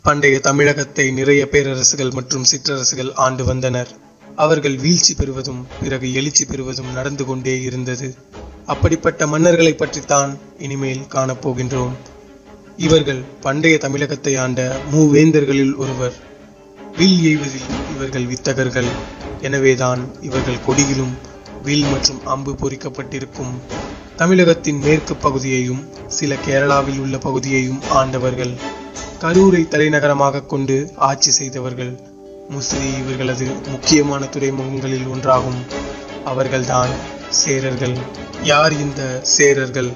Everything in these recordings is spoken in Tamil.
பண்டைய தமிழகத்தை நிறைய பேரரசுகள் மற்றும் சிற்றரசுகள் ஆண்டு வந்தனர் அவர்கள் வீழ்ச்சி பெறுவதும் பிறகு எழுச்சி பெறுவதும் நடந்து கொண்டே இருந்தது அப்படிப்பட்ட மன்னர்களை பற்றித்தான் இனிமேல் காணப்போகின்றோம் இவர்கள் பண்டைய தமிழகத்தை ஆண்ட மூவேந்தர்களில் ஒருவர் வில் எய்வதில் இவர்கள் வித்தகர்கள் எனவேதான் இவர்கள் கொடியிலும் வில் மற்றும் அம்பு பொறிக்கப்பட்டிருக்கும் தமிழகத்தின் மேற்கு பகுதியையும் சில கேரளாவில் உள்ள பகுதியையும் ஆண்டவர்கள் கரூரை தலைநகரமாக கொண்டு ஆட்சி செய்தவர்கள் முசிறி இவர்களது முக்கியமான துறைமுகங்களில் ஒன்றாகும் அவர்கள்தான் சேரர்கள் யார் இந்த சேரர்கள்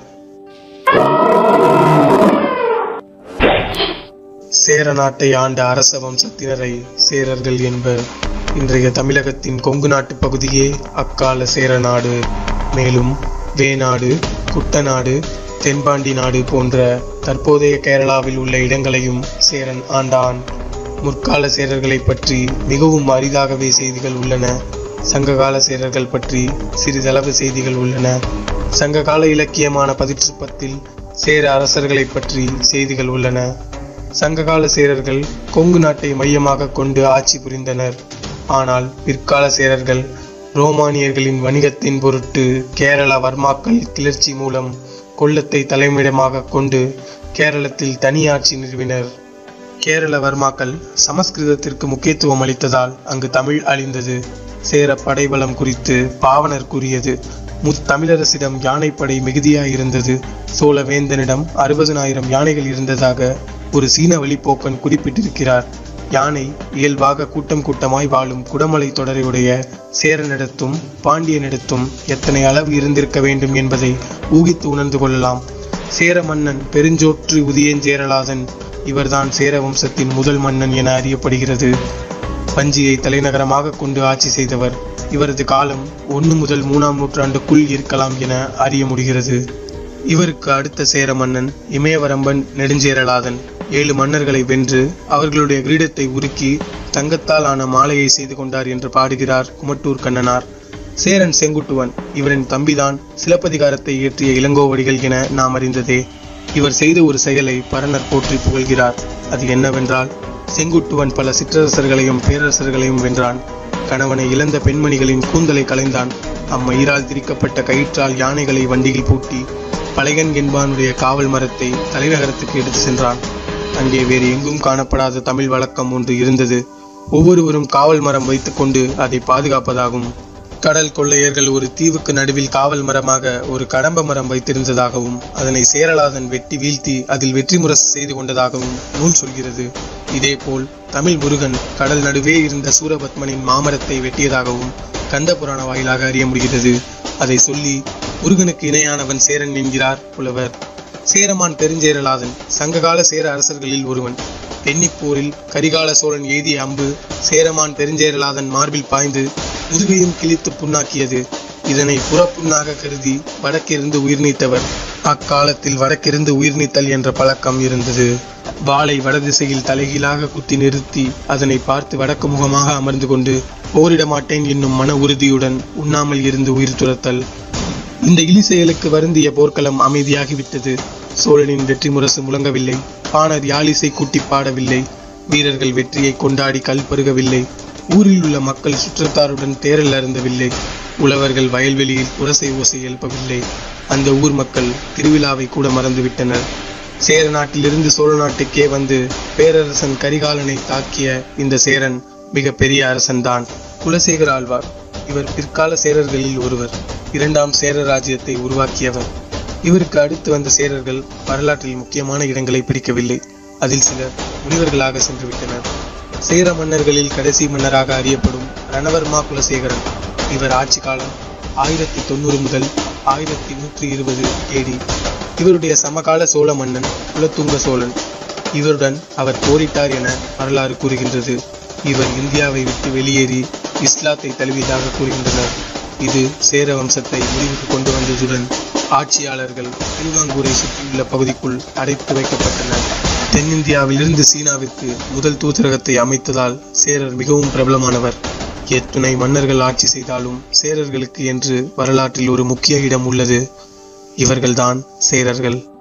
சேர நாட்டை ஆண்ட அரச வம்சத்தினரை சேரர்கள் என்பர் இன்றைய தமிழகத்தின் கொங்கு நாட்டு பகுதியே அக்கால சேர நாடு மேலும் வேநாடு குட்டநாடு தென்பாண்டி நாடு போன்ற தற்போதைய கேரளாவில் உள்ள இடங்களையும் சேரன் ஆண்டான் முற்கால சேரர்களை பற்றி மிகவும் அரிதாகவே செய்திகள் உள்ளன சங்ககால சேரர்கள் பற்றி சிறிதளவு செய்திகள் உள்ளன சங்ககால இலக்கியமான பதிற்றுப்பத்தில் சேர அரசர்களை பற்றி செய்திகள் உள்ளன சங்ககால சேரர்கள் கொங்கு நாட்டை மையமாக கொண்டு ஆட்சி புரிந்தனர் ஆனால் பிற்கால சேரர்கள் ரோமானியர்களின் வணிகத்தின் பொருட்டு கேரள வர்மாக்கள் கிளர்ச்சி மூலம் கொல்லத்தை தலைமையிடமாக கொண்டு கேரளத்தில் தனியாட்சி நிறுவினர் கேரள வர்மாக்கள் சமஸ்கிருதத்திற்கு முக்கியத்துவம் அளித்ததால் அங்கு தமிழ் அழிந்தது சேர படைபலம் குறித்து பாவனர் கூறியது முத்தமிழரசிடம் யானைப்படை மிகுதியாயிருந்தது சோழ வேந்தனிடம் அறுபதனாயிரம் யானைகள் இருந்ததாக ஒரு சீன வழிப்போக்கன் குறிப்பிட்டிருக்கிறார் யானை இயல்பாக கூட்டம் கூட்டமாய் வாழும் குடமலை தொடரையுடைய சேரனிடத்தும் பாண்டியனிடத்தும் எத்தனை அளவு இருந்திருக்க வேண்டும் என்பதை ஊகித்து உணர்ந்து கொள்ளலாம் சேர மன்னன் பெருஞ்சோற்று உதியஞ்சேரலாதன் இவர்தான் சேர வம்சத்தின் முதல் மன்னன் என அறியப்படுகிறது பஞ்சியை தலைநகரமாக கொண்டு ஆட்சி செய்தவர் இவரது காலம் ஒன்று முதல் மூணாம் நூற்றாண்டுக்குள் இருக்கலாம் என அறிய முடிகிறது இவருக்கு அடுத்த சேர மன்னன் இமயவரம்பன் நெடுஞ்சேரலாதன் ஏழு மன்னர்களை வென்று அவர்களுடைய கிரீடத்தை உருக்கி தங்கத்தால் ஆன மாலையை செய்து கொண்டார் என்று பாடுகிறார் குமட்டூர் கண்ணனார் சேரன் செங்குட்டுவன் இவரின் தம்பிதான் சிலப்பதிகாரத்தை இயற்றிய இளங்கோவடிகள் என நாம் அறிந்ததே இவர் செய்த ஒரு செயலை பரணர் போற்றி புகழ்கிறார் அது என்னவென்றால் செங்குட்டுவன் பல சிற்றரசர்களையும் பேரரசர்களையும் வென்றான் கணவனை இழந்த பெண்மணிகளின் கூந்தலை களைந்தான் அம்மயிரால் திரிக்கப்பட்ட கயிற்றால் யானைகளை வண்டியில் பூட்டி பழையன் என்பானுடைய காவல் மரத்தை தலைநகரத்துக்கு எடுத்து சென்றான் அங்கே வேறு எங்கும் காணப்படாத தமிழ் வழக்கம் ஒன்று இருந்தது ஒவ்வொருவரும் காவல் மரம் வைத்துக்கொண்டு அதை பாதுகாப்பதாகும் கடல் கொள்ளையர்கள் ஒரு தீவுக்கு நடுவில் காவல் மரமாக ஒரு கடம்ப மரம் வைத்திருந்ததாகவும் அதனை சேரலாதன் வெட்டி வீழ்த்தி அதில் வெற்றி முரசு செய்து கொண்டதாகவும் நூல் சொல்கிறது இதேபோல் தமிழ் முருகன் கடல் நடுவே இருந்த சூரபத்மனின் மாமரத்தை வெட்டியதாகவும் கந்த புராண வாயிலாக அறிய முடிகிறது அதை சொல்லி முருகனுக்கு இணையானவன் சேரன் என்கிறார் புலவர் சேரமான் பெருஞ்சேரலாதன் சங்ககால சேர அரசர்களில் ஒருவன் பெண்ணிப்போரில் கரிகால சோழன் எய்திய அம்பு சேரமான் பெருஞ்சேரலாதன் மார்பில் பாய்ந்து முதுகையும் கிழித்து புண்ணாக்கியது இதனை புறப்புண்ணாக கருதி வடக்கிருந்து உயிர் நீத்தவர் அக்காலத்தில் வடக்கிருந்து உயிர் நீத்தல் என்ற பழக்கம் இருந்தது வாளை வடதிசையில் தலைகீழாக குத்தி நிறுத்தி அதனை பார்த்து வடக்கு முகமாக அமர்ந்து கொண்டு போரிட மாட்டேன் என்னும் மன உறுதியுடன் உண்ணாமல் இருந்து உயிர் துரத்தல் இந்த இழி செயலுக்கு வருந்திய போர்க்களம் அமைதியாகிவிட்டது சோழனின் வெற்றி முரசு முழங்கவில்லை பாணர் யாழிசை கூட்டி பாடவில்லை வீரர்கள் வெற்றியை கொண்டாடி கல் பருகவில்லை ஊரில் உள்ள மக்கள் சுற்றத்தாருடன் தேரல் அருந்தவில்லை உழவர்கள் வயல்வெளியில் புரசை ஓசை எழுப்பவில்லை அந்த ஊர் மக்கள் திருவிழாவை கூட மறந்துவிட்டனர் சேர நாட்டிலிருந்து சோழ நாட்டுக்கே வந்து பேரரசன் கரிகாலனை தாக்கிய இந்த சேரன் மிக பெரிய அரசன்தான் குலசேகர ஆழ்வார் இவர் பிற்கால சேரர்களில் ஒருவர் இரண்டாம் சேர ராஜ்யத்தை உருவாக்கியவர் இவருக்கு அடுத்து வந்த சேரர்கள் வரலாற்றில் முக்கியமான இடங்களை பிடிக்கவில்லை அதில் சிலர் முனிவர்களாக சென்று விட்டனர் சேர மன்னர்களில் கடைசி மன்னராக அறியப்படும் ரணவர்மா குலசேகரன் இவர் ஆட்சி காலம் ஆயிரத்தி தொண்ணூறு முதல் ஆயிரத்தி நூற்றி இருபது ஏடி இவருடைய சமகால சோழ மன்னன் குலத்துங்க சோழன் இவருடன் அவர் போரிட்டார் என வரலாறு கூறுகின்றது இவர் இந்தியாவை விட்டு வெளியேறி இஸ்லாத்தை தழுவியதாக கூறுகின்றனர் இது சேர வம்சத்தை முடிவுக்கு கொண்டு வந்ததுடன் ஆட்சியாளர்கள் திருவாங்கூரை சுற்றியுள்ள பகுதிக்குள் அடைத்து வைக்கப்பட்டனர் தென்னிந்தியாவிலிருந்து சீனாவிற்கு முதல் தூதரகத்தை அமைத்ததால் சேரர் மிகவும் பிரபலமானவர் எத்துணை மன்னர்கள் ஆட்சி செய்தாலும் சேரர்களுக்கு என்று வரலாற்றில் ஒரு முக்கிய இடம் உள்ளது இவர்கள்தான் சேரர்கள்